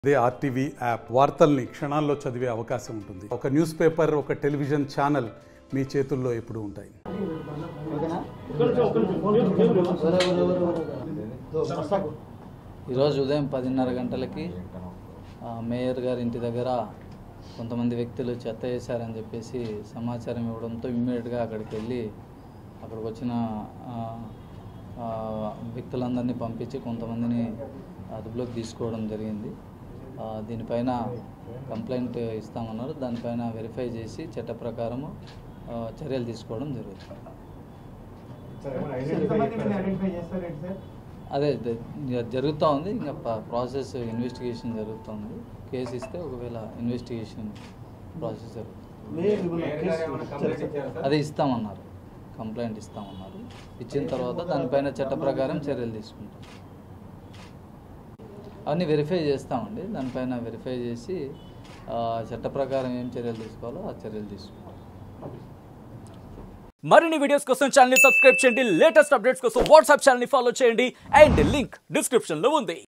అదే RTV app వార్తల్ని క్షణాల్లో చదివే అవకాశం ఉంటుంది ఒక న్యూస్ పేపర్ ఒక టెలివిజన్ ఛానల్ మీ చేతుల్లో ఎప్పుడూ ఉంటాయి ఈరోజు ఉదయం పదిన్నర గంటలకి ఆ, మేయర్ గారి ఇంటి దగ్గర కొంతమంది వ్యక్తులు చెత్త వేశారని చెప్పేసి సమాచారం ఇవ్వడంతో ఇమ్మీడియట్గా అక్కడికి వెళ్ళి అక్కడికి వచ్చిన ఆ, ఆ, వ్యక్తులందరినీ పంపించి కొంతమందిని అదుపులోకి తీసుకోవడం జరిగింది ఆ, దీనిపైన కంప్లైంట్ ఇస్తామన్నారు దానిపైన వెరిఫై చేసి చట్ట ప్రకారము ఆ, చర్యలు తీసుకోవడం జరుగుతుంది అదే ద- జ- జరుగుతూ ఉంది ఇంకా ప- ప్రాసెస్ ఇన్వెస్టిగేషన్ జరుగుతుంది కేసు ఇస్తే ఒకవేళ ఇన్వెస్టిగేషన్ ప్రాసెస్ జరుగుతుంది అదే ఇస్తామన్నారు కంప్లైంట్ ఇస్తామన్నారు ఇచ్చిన తర్వాత దానిపైన చట్ట ప్రకారం చర్యలు తీసుకుంటాం అవన్నీ వెరిఫై చేస్తామండి దానిపైన వెరిఫై చేసి ఆ, చట్ట ప్రకారం ఏం చర్యలు తీసుకోవాలో ఆ చర్యలు తీసుకుంటాం మరిన్ని వీడియోస్ కోసం ఛానల్ ని సబ్స్క్రైబ్ చేయండి లేటెస్ట్ అప్డేట్స్ కోసం వాట్సాప్ ఛానల్ ని ఫాలో చేయండి అండ్ లింక్ డిస్క్రిప్షన్ లో ఉంది